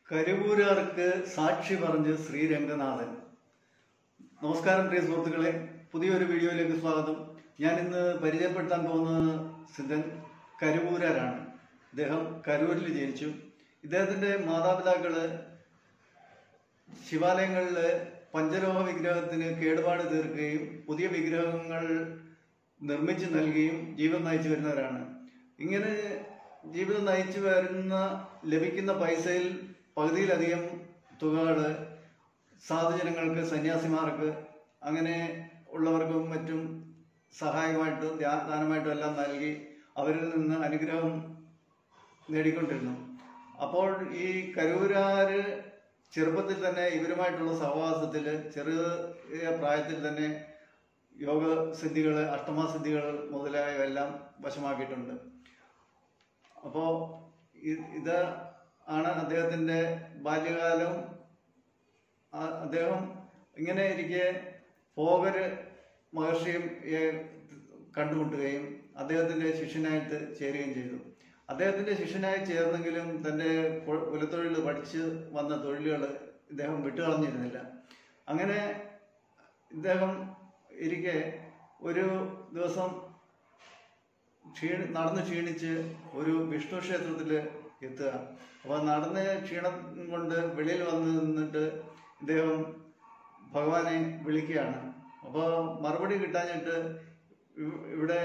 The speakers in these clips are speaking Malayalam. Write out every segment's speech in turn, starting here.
കരുവൂരാർക്ക് സാക്ഷി പറഞ്ഞ് ശ്രീരംഗനാഥൻ നമസ്കാരം പ്രിയ സുഹൃത്തുക്കളെ പുതിയൊരു വീഡിയോയിലേക്ക് സ്വാഗതം ഞാൻ ഇന്ന് പരിചയപ്പെടുത്താൻ പോകുന്നത് സിദ്ധൻ കരുവൂരാരാണ് ഇദ്ദേഹം കരൂരിൽ ജനിച്ചു ഇദ്ദേഹത്തിന്റെ മാതാപിതാക്കള് ശിവാലയങ്ങളിൽ പഞ്ചലോഹ വിഗ്രഹത്തിന് കേടുപാട് തീർക്കുകയും പുതിയ വിഗ്രഹങ്ങൾ നിർമ്മിച്ചു നൽകുകയും ജീവിതം നയിച്ചു വരുന്നവരാണ് ഇങ്ങനെ ജീവിതം നയിച്ചു വരുന്ന ലഭിക്കുന്ന പൈസയിൽ പകുതിയിലധികം തുകകൾ സാധുജനങ്ങൾക്ക് സന്യാസിമാർക്ക് അങ്ങനെ ഉള്ളവർക്കും മറ്റും സഹായമായിട്ടും ധ്യാ- ദാനമായിട്ടും എല്ലാം നൽകി അവരിൽ നിന്ന് അനുഗ്രഹം നേടിക്കൊണ്ടിരുന്നു അപ്പോൾ ഈ കരൂരാര് ചെറുപ്പത്തിൽ തന്നെ ഇവരുമായിട്ടുള്ള സഹവാസത്തിൽ ചെറിയ പ്രായത്തിൽ തന്നെ യോഗ സിദ്ധികൾ അഷ്ടമാസിദ്ധികൾ മുതലായവയെല്ലാം വശമാക്കിയിട്ടുണ്ട് അപ്പോൾ ഇത് ആണ് അദ്ദേഹത്തിൻ്റെ ബാല്യകാലം ആ- അദ്ദേഹം ഇങ്ങനെ ഇരിക്കെ പോകര് മഹർഷിയും ഏ- കണ്ടുമുട്ടുകയും അദ്ദേഹത്തിന്റെ ശിഷ്യനായിട്ട് ചേരുകയും ചെയ്തു അദ്ദേഹത്തിന്റെ ശിഷ്യനായി ചേർന്നെങ്കിലും തന്റെ കു- കുലത്തൊഴിൽ പഠിച്ച് വന്ന തൊഴിലുകൾ ഇദ്ദേഹം വിട്ടുകളഞ്ഞിരുന്നില്ല അങ്ങനെ ഇദ്ദേഹം ഇരിക്കെ ഒരു ദിവസം ക്ഷീണി നടന്ന് ക്ഷീണിച്ച് ഒരു വിഷ്ണു ക്ഷേത്രത്തിൽ എത്തുക അപ്പോൾ നടന്ന് ക്ഷീണം കൊണ്ട് വെളിയിൽ വന്ന് നിന്നിട്ട് ഇദ്ദേഹം ഭഗവാനെ വിളിക്കുകയാണ് അപ്പോൾ മറുപടി കിട്ടാഞ്ഞിട്ട് ഇവ്- ഇവിടെ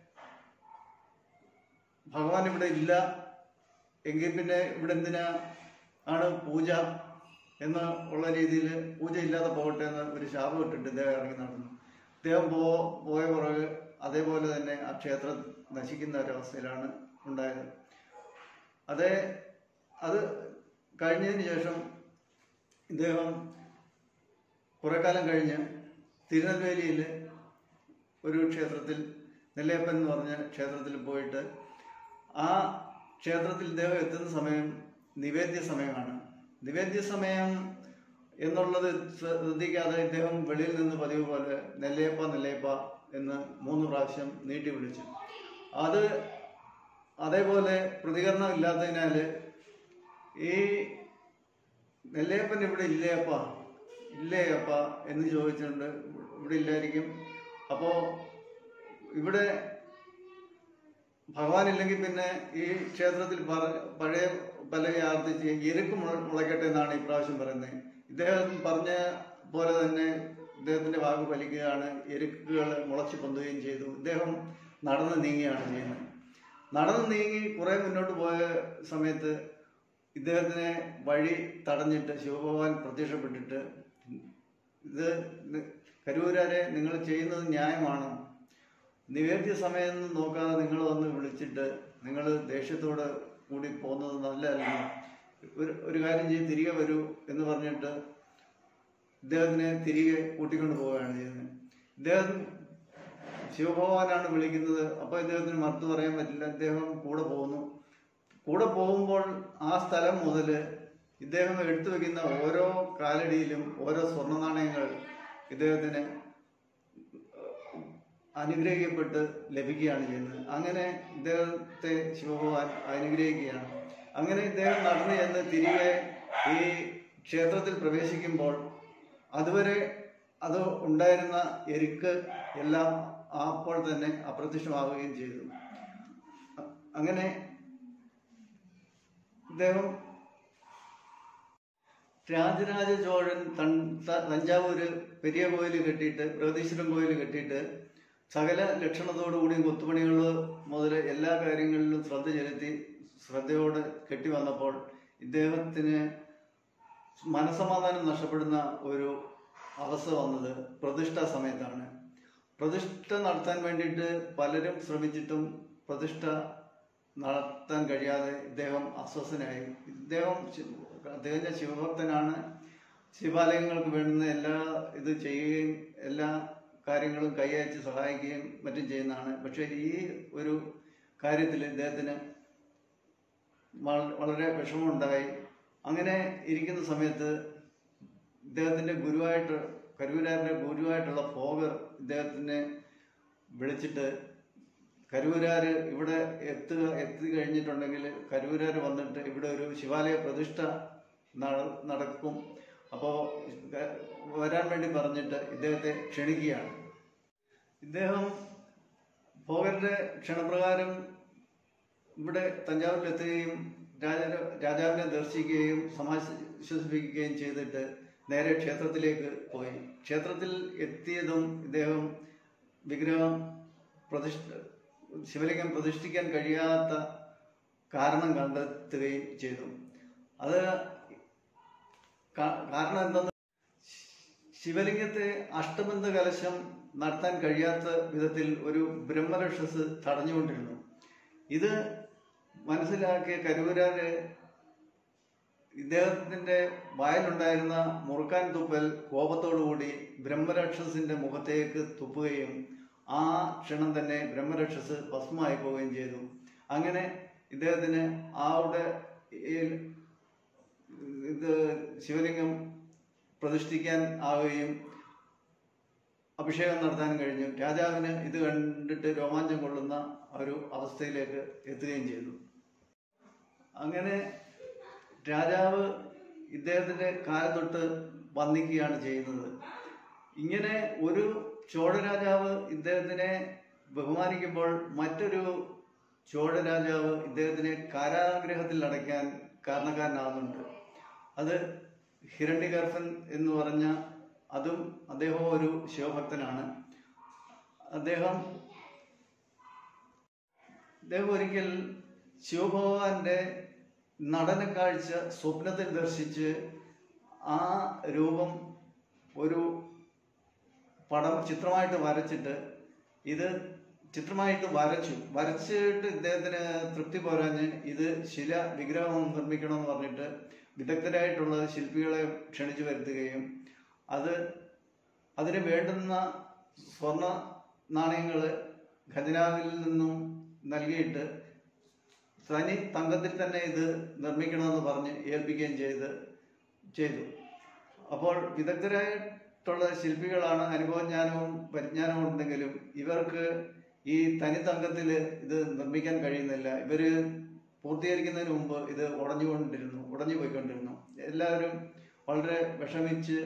ഭഗവാൻ ഇവിടെ ഇല്ല എങ്കിൽ പിന്നെ ഇവിടെ എന്തിനാ ആണ് പൂജ എന്ന് ഉള്ള രീതിയിൽ പൂജ ഇല്ലാതെ പോകട്ടെ എന്ന് ഒരു ശാപം ഇട്ടിട്ട് ഇദ്ദേഹം ഇറങ്ങി നടന്നു ഇദ്ദേഹം പോ പോയ പുറകെ അതേപോലെ തന്നെ ആ ക്ഷേത്രം നശിക്കുന്ന ഒരവസ്ഥയിലാണ് ഉണ്ടായത് അതേ അത് കഴിഞ്ഞതിന് ശേഷം ഇദ്ദേഹം കുറെ കാലം കഴിഞ്ഞ് തിരുനെൽവേലിയിൽ ഒരു ക്ഷേത്രത്തിൽ നെല്ലേപ്പൻ എന്ന് പറഞ്ഞ ക്ഷേത്രത്തിൽ പോയിട്ട് ആ ക്ഷേത്രത്തിൽ ഇദ്ദേഹം എത്തുന്ന സമയം നിവേദ്യ സമയമാണ് നിവേദ്യ സമയം എന്നുള്ളത് ശ്രദ്ധിക്കാതെ ഇദ്ദേഹം വെളിയിൽ നിന്ന് പതിവ് പോലെ നെല്ലേപ്പ നെല്ലേപ്പ എന്ന് മൂന്ന് പ്രാവശ്യം നീട്ടി വിളിച്ചു അത് അതേപോലെ പ്രതികരണം ഇല്ലാത്തതിനാൽ ഈ നെല്ലേപ്പൻ ഇവിടെ ഇല്ലേ അപ്പ ഇല്ലേ അപ്പ എന്ന് ചോദിച്ചിട്ടുണ്ട് ഇവിടെ ഇല്ലായിരിക്കും അപ്പോ ഇവിടെ ഭഗവാൻ ഇല്ലെങ്കിൽ പിന്നെ ഈ ക്ഷേത്രത്തിൽ പറ- പഴയ പലകെ ആവർത്തിച്ച് എരുക്ക് മുള- മുളയ്ക്കട്ടെ എന്നാണ് ഇപ്രാവശ്യം പറയുന്നത് ഇദ്ദേഹം പറഞ്ഞ പോലെ തന്നെ ഇദ്ദേഹത്തിന്റെ വാക്ക് ഫലിക്കുകയാണ് എരുക്കുകൾ മുളച്ചു പൊന്തുകയും ചെയ്തു ഇദ്ദേഹം നടന്ന് നീങ്ങുകയാണ് ചെയ്യുന്നത് നടന്ന് നീങ്ങി കുറെ മുന്നോട്ട് പോയ സമയത്ത് ഇദ്ദേഹത്തിനെ വഴി തടഞ്ഞിട്ട് ശിവഭഗവാൻ പ്രത്യക്ഷപ്പെട്ടിട്ട് ഇത് നി- കരൂരാരെ നിങ്ങൾ ചെയ്യുന്നത് ന്യായമാണോ നിവേദ്യ സമയം നോക്കാതെ നിങ്ങൾ വന്ന് വിളിച്ചിട്ട് നിങ്ങൾ ദേഷ്യത്തോട് കൂടി പോകുന്നത് നല്ലതല്ല ഒരു ഒരു കാര്യം ചെയ്ത് തിരികെ വരൂ എന്ന് പറഞ്ഞിട്ട് ഇദ്ദേഹത്തിനെ തിരികെ കൂട്ടിക്കൊണ്ട് പോവുകയാണ് ചെയ്യുന്നത് ഇദ്ദേഹം ശിവഭഗവാനാണ് വിളിക്കുന്നത് അപ്പോൾ ഇദ്ദേഹത്തിന് മറുത്തു പറയാൻ പറ്റില്ല ഇദ്ദേഹം കൂടെ പോകുന്നു കൂടെ പോകുമ്പോൾ ആ സ്ഥലം മുതൽ ഇദ്ദേഹം എടുത്തു വെക്കുന്ന ഓരോ കാലടിയിലും ഓരോ സ്വർണ്ണ നാണയങ്ങൾ ഇദ്ദേഹത്തിന് അനുഗ്രഹിക്കപ്പെട്ട് ലഭിക്കുകയാണ് ചെയ്യുന്നത് അങ്ങനെ ഇദ്ദേഹത്തെ ശിവഭഗവാൻ അനുഗ്രഹിക്കുകയാണ് അങ്ങനെ ഇദ്ദേഹം നടന്നു ചെന്ന് തിരികെ ഈ ക്ഷേത്രത്തിൽ പ്രവേശിക്കുമ്പോൾ അതുവരെ അത് ഉണ്ടായിരുന്ന എരുക്ക് എല്ലാം അപ്പോൾ തന്നെ അപ്രത്യക്ഷമാവുകയും ചെയ്തു അ- അങ്ങനെ ഇദ്ദേഹം രാജരാജ ചോഴൻ തൻ- ത- തഞ്ചാവൂര് പെരിയ കോയിൽ കെട്ടിയിട്ട് ബൃഹദീശ്വരൻ കോയിൽ കെട്ടിയിട്ട് സകല ലക്ഷണത്തോടുകൂടിയും കൊത്തുപണികൾ മുതൽ എല്ലാ കാര്യങ്ങളിലും ശ്രദ്ധ ചെലുത്തി ശ്രദ്ധയോടെ കെട്ടി വന്നപ്പോൾ ഇദ്ദേഹത്തിന് മനസമാധാനം നഷ്ടപ്പെടുന്ന ഒരു അവസ്ഥ വന്നത് പ്രതിഷ്ഠാ സമയത്താണ് പ്രതിഷ്ഠ നടത്താൻ വേണ്ടിയിട്ട് പലരും ശ്രമിച്ചിട്ടും പ്രതിഷ്ഠ നടത്താൻ കഴിയാതെ ഇദ്ദേഹം അസ്വസ്ഥനായി ഇദ്ദേഹം ശി- തികഞ്ഞ ശിവഭക്തനാണ് ശിവാലയങ്ങൾക്ക് വേണ്ടുന്ന എല്ലാ ഇത് ചെയ്യുകയും എല്ലാ കാര്യങ്ങളും കൈയച്ച് സഹായിക്കുകയും മറ്റും ചെയ്യുന്നതാണ് പക്ഷേ ഈ ഒരു കാര്യത്തിൽ ഇദ്ദേഹത്തിന് വള- വളരെ വിഷമമുണ്ടായി അങ്ങനെ ഇരിക്കുന്ന സമയത്ത് ഇദ്ദേഹത്തിന്റെ ഗുരുവായിട്ട് കരൂരാരുടെ ഗുരുവായിട്ടുള്ള ഫോഗർ ഇദ്ദേഹത്തിനെ വിളിച്ചിട്ട് കരൂരാര് ഇവിടെ എത്തുക എത്തി കഴിഞ്ഞിട്ടുണ്ടെങ്കിൽ കരൂരാര് വന്നിട്ട് ഇവിടെ ഒരു ശിവാലയ പ്രതിഷ്ഠ നട- നടക്കും അപ്പോൾ വരാൻ വേണ്ടി പറഞ്ഞിട്ട് ഇദ്ദേഹത്തെ ക്ഷണിക്കുകയാണ് ഇദ്ദേഹം ഭോഗന്റെ ക്ഷണപ്രകാരം ഇവിടെ തഞ്ചാവൂരിലെത്തുകയും രാജ രാജാവിനെ ദർശിക്കുകയും സമാശ്വസിപ്പിക്കുകയും ചെയ്തിട്ട് നേരെ ക്ഷേത്രത്തിലേക്ക് പോയി ക്ഷേത്രത്തിൽ എത്തിയതും ഇദ്ദേഹം വിഗ്രഹം പ്രതിഷ്ഠ ശിവലിംഗം പ്രതിഷ്ഠിക്കാൻ കഴിയാത്ത കാരണം കണ്ടെത്തുകയും ചെയ്തു അത് കാ- കാരണം എന്തെന്ന് ശിവലിംഗത്തെ അഷ്ടബന്ധ കലശം നടത്താൻ കഴിയാത്ത വിധത്തിൽ ഒരു ബ്രഹ്മരക്ഷസ് തടഞ്ഞുകൊണ്ടിരുന്നു ഇത് മനസ്സിലാക്കിയ കരൂരാര് ഇദ്ദേഹത്തിന്റെ വായിലുണ്ടായിരുന്ന മുറുക്കാൻ തുപ്പൽ കോപത്തോടുകൂടി ബ്രഹ്മരക്ഷസിന്റെ മുഖത്തേക്ക് തുപ്പുകയും ആ ക്ഷണം തന്നെ ബ്രഹ്മരക്ഷസ് ഭസ്മമായി പോവുകയും ചെയ്തു അങ്ങനെ ഇദ്ദേഹത്തിന് ആവിടെ ഇത് ശിവലിംഗം പ്രതിഷ്ഠിക്കാൻ ആവുകയും അഭിഷേകം നടത്താൻ കഴിഞ്ഞു രാജാവിന് ഇത് കണ്ടിട്ട് രോമാഞ്ചം കൊള്ളുന്ന ഒരു അവസ്ഥയിലേക്ക് എത്തുകയും ചെയ്തു അങ്ങനെ രാജാവ് ഇദ്ദേഹത്തിന്റെ കാൽ തൊട്ട് വന്ദിക്കുകയാണ് ചെയ്യുന്നത് ഇങ്ങനെ ഒരു ചോഴ രാജാവ് ഇദ്ദേഹത്തിനെ ബഹുമാനിക്കുമ്പോൾ മറ്റൊരു ചോഴ രാജാവ് ഇദ്ദേഹത്തിനെ കാരാഗ്രഹത്തിൽ അടയ്ക്കാൻ കാരണക്കാരനാകുന്നുണ്ട് അത് ഹിരണ്യഗർഭൻ എന്ന് പറഞ്ഞ അതും അദ്ദേഹം ഒരു ശിവഭക്തനാണ് അദ്ദേഹം അദ്ദേഹം ഒരിക്കൽ ശിവഭഗവാന്റെ നടന കാഴ്ച സ്വപ്നത്തിൽ ദർശിച്ച് ആ രൂപം ഒരു പടം ചിത്രമായിട്ട് വരച്ചിട്ട് ഇത് ചിത്രമായിട്ട് വരച്ചു വരച്ചിട്ട് ഇദ്ദേഹത്തിന് തൃപ്തി പോരാഞ്ഞ് ഇത് ശില വിഗ്രഹം നിർമ്മിക്കണമെന്ന് പറഞ്ഞിട്ട് വിദഗ്ധരായിട്ടുള്ള ശില്പികളെ ക്ഷണിച്ചു വരുത്തുകയും അത് അതിന് വേണ്ടുന്ന സ്വർണ നാണയങ്ങൾ ഖജനാവിൽ നിന്നും നൽകിയിട്ട് തനി തങ്കത്തിൽ തന്നെ ഇത് നിർമ്മിക്കണമെന്ന് പറഞ്ഞ് ഏൽപ്പിക്കുകയും ചെയ്ത് ചെയ്തു അപ്പോൾ വിദഗ്ധരായിട്ടുള്ള ശില്പികളാണ് അനുഭവജ്ഞാനവും പരിജ്ഞാനവും ഉണ്ടെങ്കിലും ഇവർക്ക് ഈ തനി തങ്കത്തിൽ ഇത് നിർമ്മിക്കാൻ കഴിയുന്നില്ല ഇവര് പൂർത്തീകരിക്കുന്നതിന് മുമ്പ് ഇത് ഉടഞ്ഞുകൊണ്ടിരുന്നു ഉടഞ്ഞു പോയിക്കൊണ്ടിരുന്നു എല്ലാവരും വളരെ വിഷമിച്ച്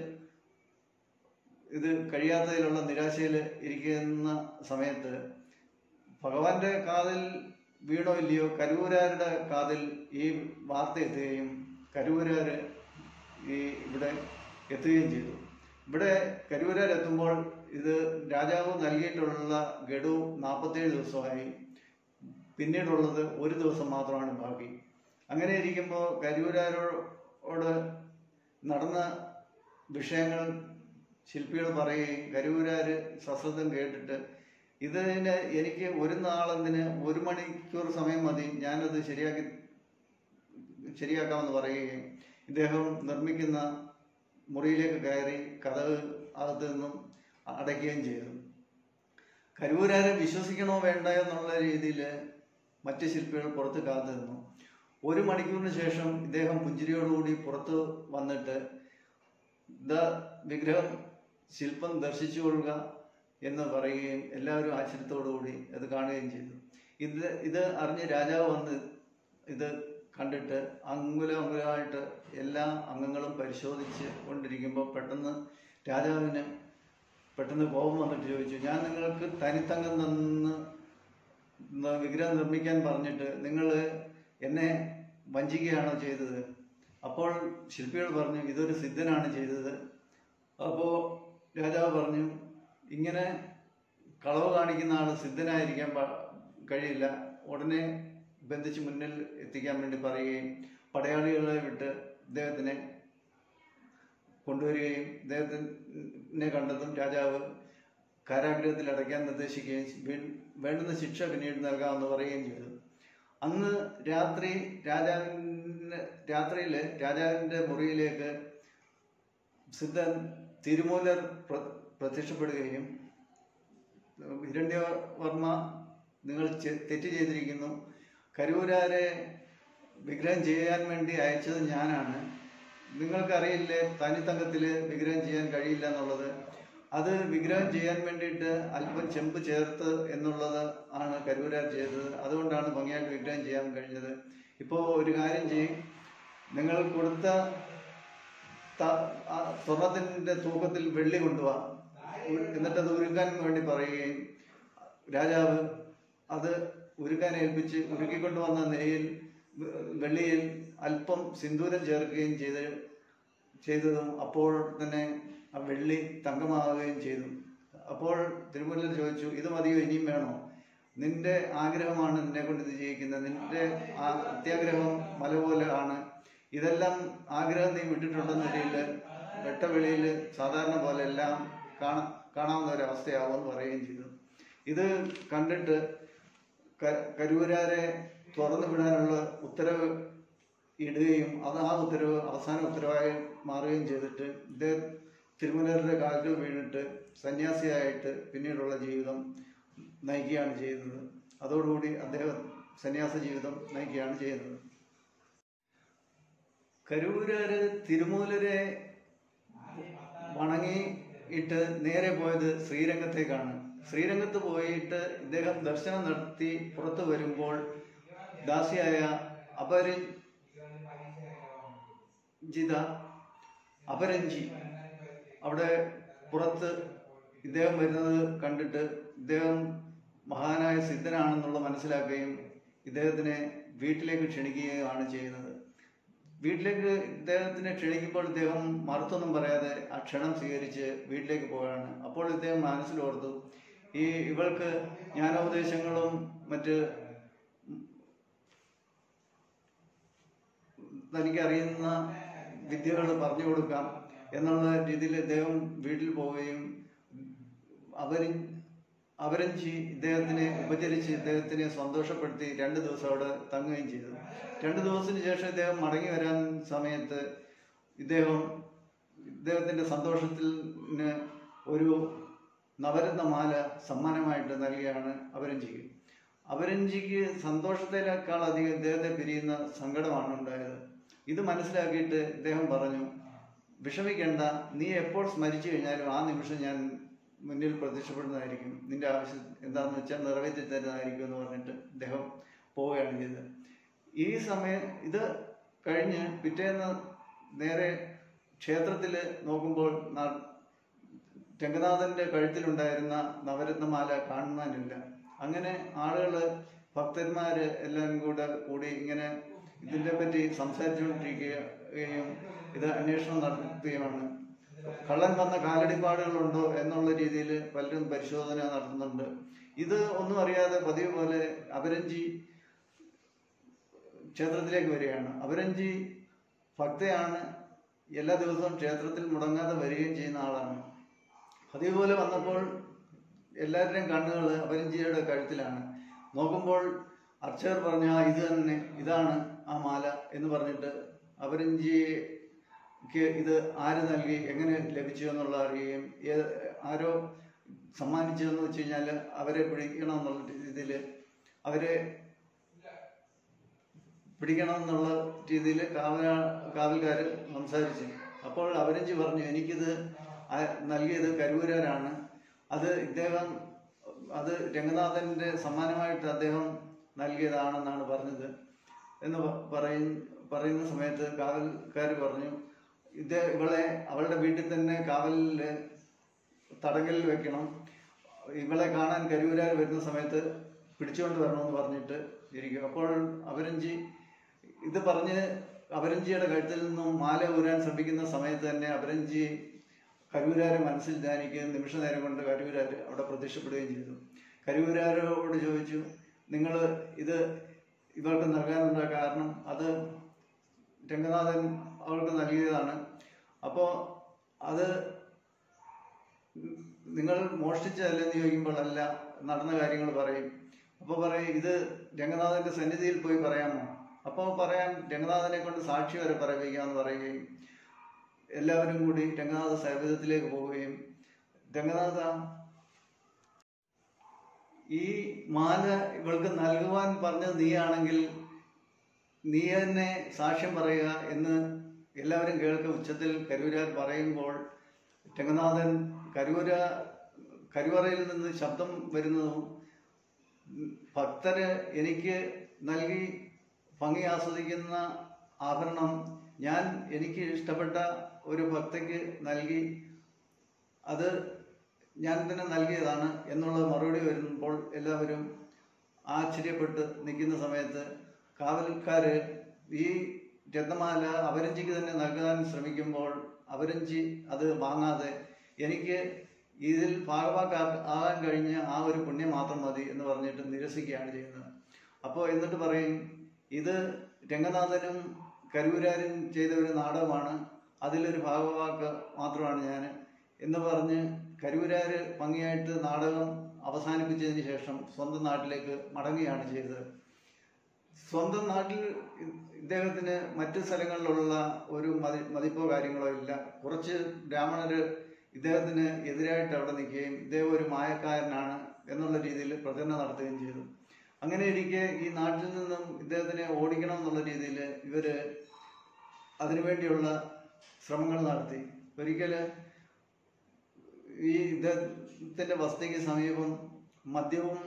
ഇത് കഴിയാത്തതിലുള്ള നിരാശയിൽ ഇരിക്കുന്ന സമയത്ത് ഭഗവാന്റെ കാതിൽ വീണോ ഇല്ലയോ കരൂരാരുടെ കാതിൽ ഈ വാർത്ത എത്തുകയും കരൂരാര് ഈ ഇവിടെ എത്തുകയും ചെയ്തു ഇവിടെ കരൂരാർ എത്തുമ്പോൾ ഇത് രാജാവ് നൽകിയിട്ടുള്ള ഗഡു നാൽപ്പത്തേഴ് ദിവസമായി പിന്നീടുള്ളത് ഒരു ദിവസം മാത്രമാണ് ബാക്കി അങ്ങനെ ഇരിക്കുമ്പോൾ കരൂരാരോട് നടന്ന വിഷയങ്ങൾ ശില്പികൾ പറയുകയും കരൂരാര് സശ്രദ്ധം കേട്ടിട്ട് ഇതിന് എനിക്ക് ഒരു നാളെന്തിന് ഒരു മണിക്കൂർ സമയം മതി ഞാനത് ശരിയാക്കി ശരിയാക്കാമെന്ന് പറയുകയും ഇദ്ദേഹം നിർമ്മിക്കുന്ന മുറിയിലേക്ക് കയറി കഥക് അകത്ത് നിന്നും അടയ്ക്കുകയും ചെയ്തു കരൂരാരെ വിശ്വസിക്കണോ വേണ്ട എന്നുള്ള രീതിയിൽ മറ്റ് ശില്പികൾ പുറത്ത് കാത്തു നിന്നു ഒരു മണിക്കൂറിന് ശേഷം ഇദ്ദേഹം പുഞ്ചിരിയോടുകൂടി പുറത്ത് വന്നിട്ട് ദ വിഗ്രഹം ശില്പം ദർശിച്ചു കൊള്ളുക എന്ന് പറയുകയും എല്ലാവരും ആശ്ചര്യത്തോടുകൂടി അത് കാണുകയും ചെയ്തു ഇത് ഇത് അറിഞ്ഞ് രാജാവ് വന്ന് ഇത് കണ്ടിട്ട് അങ്കുല അങ്കുലമായിട്ട് എല്ലാ അംഗങ്ങളും പരിശോധിച്ച് കൊണ്ടിരിക്കുമ്പോൾ പെട്ടെന്ന് രാജാവിന് പെട്ടെന്ന് കോപം വന്നിട്ട് ചോദിച്ചു ഞാൻ നിങ്ങൾക്ക് തനിത്തങ്കം തന്ന് ന- വിഗ്രഹം നിർമ്മിക്കാൻ പറഞ്ഞിട്ട് നിങ്ങൾ എന്നെ വഞ്ചിക്കുകയാണോ ചെയ്തത് അപ്പോൾ ശില്പികൾ പറഞ്ഞു ഇതൊരു സിദ്ധനാണ് ചെയ്തത് അപ്പോൾ രാജാവ് പറഞ്ഞു ഇങ്ങനെ കളവ് കാണിക്കുന്ന ആൾ സിദ്ധനായിരിക്കാൻ പാ- കഴിയില്ല ഉടനെ ബന്ധിച്ച് മുന്നിൽ എത്തിക്കാൻ വേണ്ടി പറയുകയും പടയാളികളെ വിട്ട് ഇദ്ദേഹത്തിനെ കൊണ്ടുവരികയും ഇദ്ദേഹത്തിനെ കണ്ടതും രാജാവ് കാരാഗ്രഹത്തിൽ അടയ്ക്കാൻ നിർദ്ദേശിക്കുകയും വീ- വേണ്ടുന്ന ശിക്ഷ പിന്നീട് നൽകാമെന്ന് പറയുകയും ചെയ്തു അന്ന് രാത്രി രാജാവിൻ്റെ രാത്രിയിൽ രാജാവിൻ്റെ മുറിയിലേക്ക് സിദ്ധൻ തിരുമൂലർ പ്ര- പ്രത്യക്ഷപ്പെടുകയും ഹിരണ്യവർമ്മ നിങ്ങൾ ചെ- തെറ്റ് ചെയ്തിരിക്കുന്നു കരൂരാരെ വിഗ്രഹം ചെയ്യാൻ വേണ്ടി അയച്ചത് ഞാനാണ് നിങ്ങൾക്കറിയില്ലേ തനിത്തങ്കത്തിൽ വിഗ്രഹം ചെയ്യാൻ കഴിയില്ല എന്നുള്ളത് അത് വിഗ്രഹം ചെയ്യാൻ വേണ്ടിയിട്ട് അല്പം ചെമ്പ് ചേർത്ത് എന്നുള്ളത് ആണ് കരൂരാർ ചെയ്തത് അതുകൊണ്ടാണ് ഭംഗിയായിട്ട് വിഗ്രഹം ചെയ്യാൻ കഴിഞ്ഞത് ഇപ്പോൾ ഒരു കാര്യം ചെയ്യും നിങ്ങൾ കൊടുത്ത ത- ആ സ്വർണത്തിന്റെ തൂക്കത്തിൽ വെള്ളി കൊണ്ടുപോവാ എന്നിട്ട് അത് ഉരുക്കാൻ വേണ്ടി പറയുകയും രാജാവ് അത് ഉരുക്കാൻ ഏൽപ്പിച്ച് ഉരുക്കിക്കൊണ്ട് വന്ന നെയ്യിൽ വെള്ളിയിൽ അല്പം സിന്ദൂരം ചേർക്കുകയും ചെയ്ത് ചെയ്തതും അപ്പോൾ തന്നെ ആ വെള്ളി തങ്കമാവുകയും ചെയ്തു അപ്പോൾ തിരുമുല്ലർ ചോദിച്ചു ഇത് മതിയോ ഇനിയും വേണോ നിന്റെ ആഗ്രഹമാണ് നിന്നെ കൊണ്ട് ഇത് ചെയ്യിക്കുന്നത് നിന്റെ ആ അത്യാഗ്രഹം മല പോലെ ആണ് ഇതെല്ലാം ആഗ്രഹം നീ വിട്ടിട്ടുണ്ടെന്ന നിലയിൽ വെട്ടവെളിയിൽ സാധാരണ പോലെ എല്ലാം കാണ കാണാവുന്ന ഒരു അവസ്ഥയാവുമെന്ന് പറയുകയും ചെയ്തു ഇത് കണ്ടിട്ട് ക- കരൂരാരെ തുറന്നു വിടാനുള്ള ഉത്തരവ് ഇടുകയും അത് ആ ഉത്തരവ് അവസാന ഉത്തരവായി മാറുകയും ചെയ്തിട്ട് ഇദ്ദേഹം തിരുമലരുടെ കാൽകൾ വീണിട്ട് സന്യാസിയായിട്ട് പിന്നീടുള്ള ജീവിതം നയിക്കുകയാണ് ചെയ്യുന്നത് അതോടുകൂടി അദ്ദേഹം സന്യാസ ജീവിതം നയിക്കുകയാണ് ചെയ്യുന്നത് കരൂരാര് തിരുമൂലരെ വണങ്ങിയിട്ട് നേരെ പോയത് ശ്രീരംഗത്തേക്കാണ് ശ്രീരംഗത്ത് പോയിട്ട് ഇദ്ദേഹം ദർശനം നടത്തി പുറത്തു വരുമ്പോൾ ദാസിയായ അപരിചിത അപരഞ്ചി അവിടെ പുറത്ത് ഇദ്ദേഹം വരുന്നത് കണ്ടിട്ട് ഇദ്ദേഹം മഹാനായ സിദ്ധനാണെന്നുള്ള മനസ്സിലാക്കുകയും ഇദ്ദേഹത്തിനെ വീട്ടിലേക്ക് ക്ഷണിക്കുകയുമാണ് ചെയ്യുന്നത് വീട്ടിലേക്ക് ഇദ്ദേഹത്തിനെ ക്ഷണിക്കുമ്പോൾ ഇദ്ദേഹം മറുത്തൊന്നും പറയാതെ ആ ക്ഷണം സ്വീകരിച്ച് വീട്ടിലേക്ക് പോവുകയാണ് അപ്പോൾ ഇദ്ദേഹം മനസ്സിലോർത്തു ഈ ഇവൾക്ക് ജ്ഞാനോപദേശങ്ങളും മറ്റ് തനിക്ക് അറിയുന്ന വിദ്യകൾ പറഞ്ഞു കൊടുക്കാം എന്നുള്ള രീതിയിൽ ഇദ്ദേഹം വീട്ടിൽ പോവുകയും അവരി അവരഞ്ചി ഇദ്ദേഹത്തിനെ ഉപചരിച്ച് ഇദ്ദേഹത്തിനെ സന്തോഷപ്പെടുത്തി രണ്ട് ദിവസം അവിടെ തങ്ങുകയും ചെയ്തു രണ്ട് ദിവസത്തിന് ശേഷം ഇദ്ദേഹം മടങ്ങി വരാൻ സമയത്ത് ഇദ്ദേഹം ഇദ്ദേഹത്തിന്റെ സന്തോഷത്തിന് ഒരു നവരത്നമാല സമ്മാനമായിട്ട് നൽകിയാണ് അവരഞ്ചിക്ക് അവരഞ്ചിക്ക് സന്തോഷത്തിനേക്കാൾ അധികം ഇദ്ദേഹത്തെ പിരിയുന്ന സങ്കടമാണ് ഉണ്ടായത് ഇത് മനസ്സിലാക്കിയിട്ട് ഇദ്ദേഹം പറഞ്ഞു വിഷമിക്കേണ്ട നീ എപ്പോൾ സ്മരിച്ചു കഴിഞ്ഞാലും ആ നിമിഷം ഞാൻ മുന്നിൽ പ്രത്യക്ഷപ്പെടുന്നതായിരിക്കും നിന്റെ ആവശ്യം എന്താണെന്ന് വെച്ചാൽ നിറവേറ്റി തരുന്നതായിരിക്കും എന്ന് പറഞ്ഞിട്ട് ഇദ്ദേഹം പോവുകയാണ് ചെയ്തത് ഈ സമയം ഇത് കഴിഞ്ഞ് പിറ്റേന്ന് നേരെ ക്ഷേത്രത്തിൽ നോക്കുമ്പോൾ ന- രംഗനാഥന്റെ കഴുത്തിലുണ്ടായിരുന്ന നവരത്നമാല കാണുവാനില്ല അങ്ങനെ ആളുകള് ഭക്തന്മാര് എല്ലാം കൂടെ കൂടി ഇങ്ങനെ ഇതിനെ പറ്റി സംസാരിച്ചുകൊണ്ടിരിക്കുകയും ഇത് അന്വേഷണം നടത്തുകയുമാണ് കള്ളൻ വന്ന കാലടിപ്പാടുകളുണ്ടോ എന്നുള്ള രീതിയിൽ പലരും പരിശോധന നടത്തുന്നുണ്ട് ഇത് ഒന്നും അറിയാതെ പതിവ് പോലെ അപരഞ്ചി ക്ഷേത്രത്തിലേക്ക് വരികയാണ് അപരഞ്ചി ഭക്തയാണ് എല്ലാ ദിവസവും ക്ഷേത്രത്തിൽ മുടങ്ങാതെ വരികയും ചെയ്യുന്ന ആളാണ് അതേപോലെ വന്നപ്പോൾ എല്ലാവരുടെയും കണ്ണുകൾ അപരഞ്ചിയുടെ കഴുത്തിലാണ് നോക്കുമ്പോൾ അർച്ചകർ പറഞ്ഞ "ആ, ഇത് തന്നെ ഇതാണ് ആ മാല എന്ന് പറഞ്ഞിട്ട് അപരഞ്ചിക്ക് ഇത് ആര് നൽകി എങ്ങനെ ലഭിച്ചു എന്നുള്ള അറിയുകയും ഏത് ആരോ സമ്മാനിച്ചതെന്ന് വെച്ച് കഴിഞ്ഞാൽ അവരെ പിടിക്കണം എന്നുള്ള രീതിയിൽ അവരെ പിടിക്കണം എന്നുള്ള രീതിയിൽ കാവല കാവൽക്കാർ സംസാരിച്ചു അപ്പോൾ അവരഞ്ചി പറഞ്ഞു എനിക്കിത് ആ- നൽകിയത് കരൂരാരാണ് അത് ഇദ്ദേഹം അത് രംഗനാഥന്റെ സമ്മാനമായിട്ട് അദ്ദേഹം നൽകിയതാണെന്നാണ് പറഞ്ഞത് എന്ന് പ- പറയും പറയുന്ന സമയത്ത് കാവൽക്കാർ പറഞ്ഞു ഇത് ഇവളെ അവളുടെ വീട്ടിൽ തന്നെ കാവലിൽ തടങ്കലിൽ വെക്കണം ഇവളെ കാണാൻ കരൂരാർ വരുന്ന സമയത്ത് പിടിച്ചുകൊണ്ട് വരണമെന്ന് പറഞ്ഞിട്ട് ഇരിക്കും അപ്പോൾ അവരഞ്ചി ഇത് പറഞ്ഞ് അപരഞ്ചിയുടെ കഴുത്തിൽ നിന്നും മാല ഊരാൻ ശ്രമിക്കുന്ന സമയത്ത് തന്നെ അപരഞ്ചി കരൂരാരെ മനസ്സിൽ ധ്യാനിക്കുകയും നിമിഷ നേരം കൊണ്ട് കരൂരാർ അവിടെ പ്രത്യക്ഷപ്പെടുകയും ചെയ്തു കരൂരാരോട് ചോദിച്ചു നിങ്ങൾ ഇത് ഇവർക്ക് നൽകാനുള്ള കാരണം അത് രംഗനാഥൻ അവൾക്ക് നൽകിയതാണ് അപ്പോൾ അത് നിങ്ങൾ മോഷ്ടിച്ചതല്ലെന്ന് ചോദിക്കുമ്പോൾ അല്ല നടന്ന കാര്യങ്ങൾ പറയും അപ്പോൾ പറയും ഇത് രംഗനാഥന്റെ സന്നിധിയിൽ പോയി പറയാമോ അപ്പോൾ പറയാൻ രംഗനാഥനെ കൊണ്ട് സാക്ഷി വരെ പറയിപ്പിക്കാമെന്ന് പറയുകയും എല്ലാവരും കൂടി രംഗനാഥ സൈവിധത്തിലേക്ക് പോവുകയും രംഗനാഥ ഈ മാല ഇവൾക്ക് നൽകുവാൻ പറഞ്ഞത് നീയാണെങ്കിൽ നീ തന്നെ സാക്ഷ്യം പറയുക എന്ന് എല്ലാവരും കേൾക്ക ഉച്ചത്തിൽ കരൂരാർ പറയുമ്പോൾ രംഗനാഥൻ കരൂര കരുവറയിൽ നിന്ന് ശബ്ദം വരുന്നതും ഭക്തര് എനിക്ക് നൽകി ഭംഗി ആസ്വദിക്കുന്ന ആഭരണം ഞാൻ എനിക്ക് ഇഷ്ടപ്പെട്ട ഒരു ഭക്തയ്ക്ക് നൽകി അത് ഞാൻ തന്നെ നൽകിയതാണ് എന്നുള്ള മറുപടി വരുമ്പോൾ എല്ലാവരും ആശ്ചര്യപ്പെട്ട് നിൽക്കുന്ന സമയത്ത് കാവൽക്കാര് ഈ രത്നമാല അവരഞ്ചിക്ക് തന്നെ നൽകാൻ ശ്രമിക്കുമ്പോൾ അവരഞ്ചി അത് വാങ്ങാതെ എനിക്ക് ഇതിൽ ഭാഗവാക്കാ ആകാൻ കഴിഞ്ഞ ആ ഒരു പുണ്യം മാത്രം മതി എന്ന് പറഞ്ഞിട്ട് നിരസിക്കുകയാണ് ചെയ്യുന്നത് അപ്പോൾ എന്നിട്ട് പറയും ഇത് രംഗനാഥനും കരൂരാരും ചെയ്ത ഒരു നാടകമാണ് അതിലൊരു ഭാഗവാക്ക് മാത്രമാണ് ഞാൻ എന്ന് പറഞ്ഞ് കരൂരാര് ഭംഗിയായിട്ട് നാടകം അവസാനിപ്പിച്ചതിന് ശേഷം സ്വന്തം നാട്ടിലേക്ക് മടങ്ങുകയാണ് ചെയ്തത് സ്വന്തം നാട്ടിൽ ഇദ്ദേഹത്തിന് മറ്റു സ്ഥലങ്ങളിലുള്ള ഒരു മതി മതിപ്പോ കാര്യങ്ങളോ ഇല്ല കുറച്ച് ബ്രാഹ്മണര് ഇദ്ദേഹത്തിന് എതിരായിട്ട് അവിടെ നിൽക്കുകയും ഇദ്ദേഹം ഒരു മായക്കാരനാണ് എന്നുള്ള രീതിയിൽ പ്രചരണം നടത്തുകയും ചെയ്തു അങ്ങനെ ഇരിക്കെ ഈ നാട്ടിൽ നിന്നും ഇദ്ദേഹത്തിനെ ഓടിക്കണം എന്നുള്ള രീതിയിൽ ഇവര് അതിനുവേണ്ടിയുള്ള ശ്രമങ്ങൾ നടത്തി ഒരിക്കല് ഈ ഇദ്ദേഹത്തിന്റെ വസതിക്ക് സമീപം മദ്യവും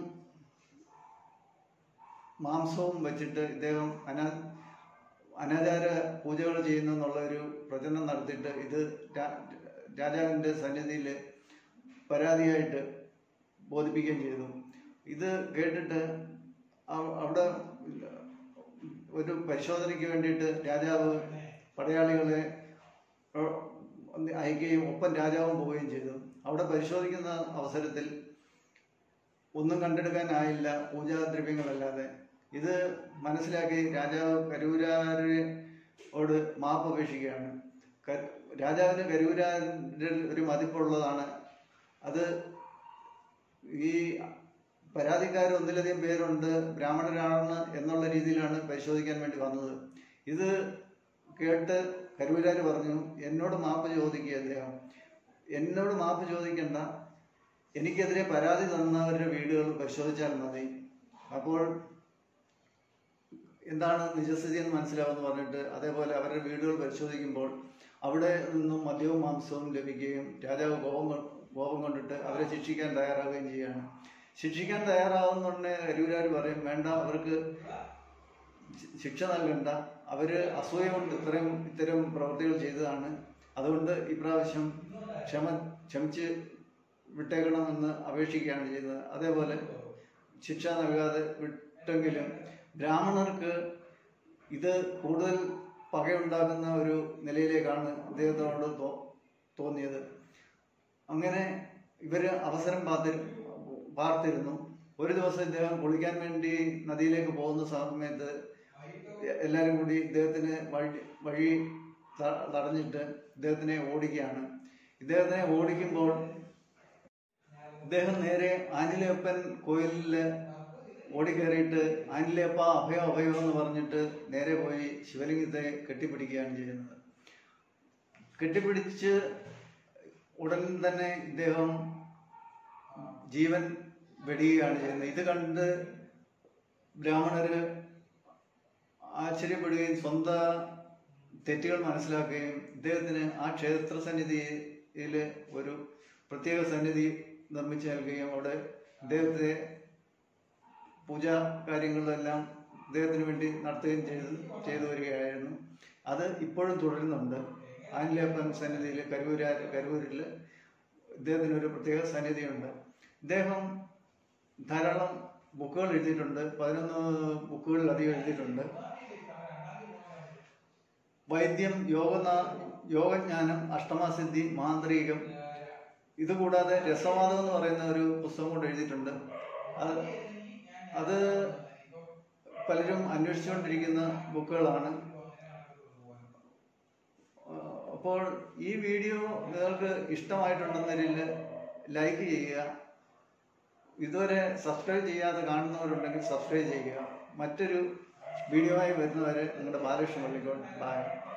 മാംസവും വെച്ചിട്ട് ഇദ്ദേഹം അനാ അനാചാര പൂജകൾ ചെയ്യുന്നു എന്നുള്ള ഒരു പ്രചരണം നടത്തിയിട്ട് ഇത് രാ- രാജാവിന്റെ സന്നിധിയിൽ പരാതിയായിട്ട് ബോധിപ്പിക്കുകയും ചെയ്തു ഇത് കേട്ടിട്ട് അവ- അവിടെ ഒരു പരിശോധനയ്ക്ക് വേണ്ടിയിട്ട് രാജാവ് പടയാളികളെ ഏഹ്, അയക്കുകയും ഒപ്പം രാജാവും പോവുകയും ചെയ്തു അവിടെ പരിശോധിക്കുന്ന അവസരത്തിൽ ഒന്നും കണ്ടെടുക്കാനായില്ല പൂജാദ്രവ്യങ്ങളല്ലാതെ ഇത് മനസ്സിലാക്കി രാജാവ് കരൂരാരോട് മാപ്പ് അപേക്ഷിക്കുകയാണ് ക- രാജാവിന് കരൂരാരിൽ ഒരു മതിപ്പുള്ളതാണ് അത് ഈ പരാതിക്കാർ ഒന്നിലധികം പേരുണ്ട് ബ്രാഹ്മണരാണ് എന്നുള്ള രീതിയിലാണ് പരിശോധിക്കാൻ വേണ്ടി വന്നത് ഇത് കേട്ട് കരൂരാര് പറഞ്ഞു എന്നോട് മാപ്പ് ചോദിക്കുക അദ്ദേഹം എന്നോട് മാപ്പ് ചോദിക്കണ്ട എനിക്കെതിരെ പരാതി തന്നവരുടെ വീടുകൾ പരിശോധിച്ചാൽ മതി അപ്പോൾ എന്താണ് നിജസ്ഥിതി എന്ന് മനസ്സിലാവുമെന്ന് പറഞ്ഞിട്ട് അതേപോലെ അവരുടെ വീടുകൾ പരിശോധിക്കുമ്പോൾ അവിടെ നിന്നും മദ്യവും മാംസവും ലഭിക്കുകയും രാജാവ് കോപം കൊ- കോപം കൊണ്ടിട്ട് അവരെ ശിക്ഷിക്കാൻ തയ്യാറാവുകയും ചെയ്യുകയാണ് ശിക്ഷിക്കാൻ തയ്യാറാവുന്നുണ്ടെ അരൂരാർ പറയും വേണ്ട അവർക്ക് ശി- ശിക്ഷ നൽകണ്ട അവര് അസൂയ കൊണ്ട് ഇത്രയും ഇത്തരം പ്രവൃത്തികൾ ചെയ്തതാണ് അതുകൊണ്ട് ഇപ്രാവശ്യം ക്ഷമ ക്ഷമിച്ച് വിട്ടേക്കണമെന്ന് അപേക്ഷിക്കുകയാണ് ചെയ്യുന്നത് അതേപോലെ ശിക്ഷ നൽകാതെ വിട്ടെങ്കിലും ബ്രാഹ്മണർക്ക് ഇത് കൂടുതൽ പകയുണ്ടാക്കുന്ന ഒരു നിലയിലേക്കാണ് അദ്ദേഹത്തോട് തോ- തോന്നിയത് അങ്ങനെ ഇവര് അവസരം പാർത്തി പാർത്തിരുന്നു ഒരു ദിവസം ഇദ്ദേഹം കുളിക്കാൻ വേണ്ടി നദിയിലേക്ക് പോകുന്ന സമയത്ത് എല്ലാവരും കൂടി ഇദ്ദേഹത്തിന് വഴി വഴി ത- തടഞ്ഞിട്ട് ഇദ്ദേഹത്തിനെ ഓടിക്കുകയാണ് ഇദ്ദേഹത്തിനെ ഓടിക്കുമ്പോൾ ഇദ്ദേഹം നേരെ ആഞ്ഞിലേപ്പൻ കോയിലില് ഓടിക്കയറിയിട്ട് ആഞ്ഞിലേപ്പ അഭയോ അഭയോ എന്ന് പറഞ്ഞിട്ട് നേരെ പോയി ശിവലിംഗത്തെ കെട്ടിപ്പിടിക്കുകയാണ് ചെയ്യുന്നത് കെട്ടിപ്പിടിച്ച് ഉടൻ തന്നെ ഇദ്ദേഹം ജീവൻ വെടിയുകയാണ് ചെയ്യുന്നത് ഇത് കണ്ട് ബ്രാഹ്മണര് ആശ്ചര്യപ്പെടുകയും സ്വന്തം തെറ്റുകൾ മനസ്സിലാക്കുകയും ഇദ്ദേഹത്തിന് ആ ക്ഷേത്ര സന്നിധിയിൽ ഒരു പ്രത്യേക സന്നിധി നിർമ്മിച്ചു നൽകുകയും അവിടെ ഇദ്ദേഹത്തെ പൂജ കാര്യങ്ങളിലെല്ലാം ഇദ്ദേഹത്തിന് വേണ്ടി നടത്തുകയും ചെയ്ത് ചെയ്തു വരികയായിരുന്നു അത് ഇപ്പോഴും തുടരുന്നുണ്ട് ആഞ്ജലേപ്പൻ സന്നിധിയിൽ കരൂരാർ കരൂരിൽ ഇദ്ദേഹത്തിന് ഒരു പ്രത്യേക സന്നിധിയുണ്ട് ഇദ്ദേഹം ധാരാളം ബുക്കുകൾ എഴുതിയിട്ടുണ്ട് പതിനൊന്ന് ബുക്കുകളിലധികം എഴുതിയിട്ടുണ്ട് വൈദ്യം യോഗന യോഗജ്ഞാനം അഷ്ടമാസിദ്ധി മാന്ത്രികം ഇതുകൂടാതെ രസവാദം എന്ന് പറയുന്ന ഒരു പുസ്തകം കൂടെ എഴുതിയിട്ടുണ്ട് അത് അത് പലരും അന്വേഷിച്ചുകൊണ്ടിരിക്കുന്ന ബുക്കുകളാണ് ആ, അപ്പോൾ ഈ വീഡിയോ നിങ്ങൾക്ക് ഇഷ്ടമായിട്ടുണ്ടെന്നതിൽ ലൈക്ക് ചെയ്യുക ഇതുവരെ സബ്സ്ക്രൈബ് ചെയ്യാതെ കാണുന്നവരുണ്ടെങ്കിൽ സബ്സ്ക്രൈബ് ചെയ്യുക മറ്റൊരു വീഡിയോയുമായി വരുന്നവരെ നിങ്ങളുടെ ബാലകൃഷ്ണ പള്ളിക്കോട് ബായ്